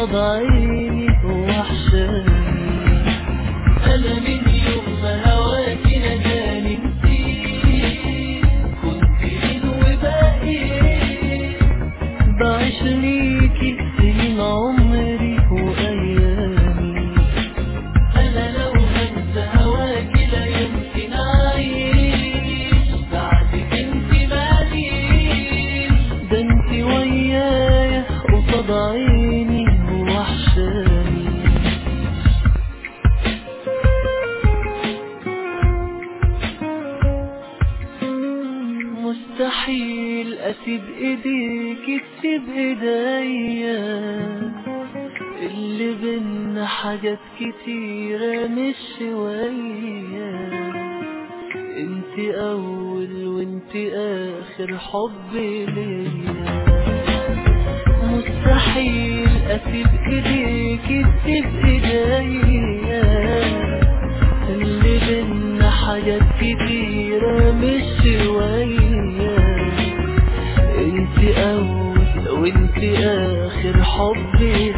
قصاد عيني وحشاني أنا من يوم ما هواكي نجاني نسيت كنت مين وبقيت بعيش ليكي سنين عمري وأيامي أنا لو هنسى هواكي لا يمكن أعيش بعدك انت ماليش ده انت ويايا قصاد عيني وحشاني مستحيل اسيب ايديك تسيب ايديا اللي بينا حاجات كتيرة مش شوية انت اول وانت اخر حب ليا مستحيل اسيب ايديك تسيب ايديا اللي بينا حاجات كتيرة مش شوية انت اول وانت اخر حبي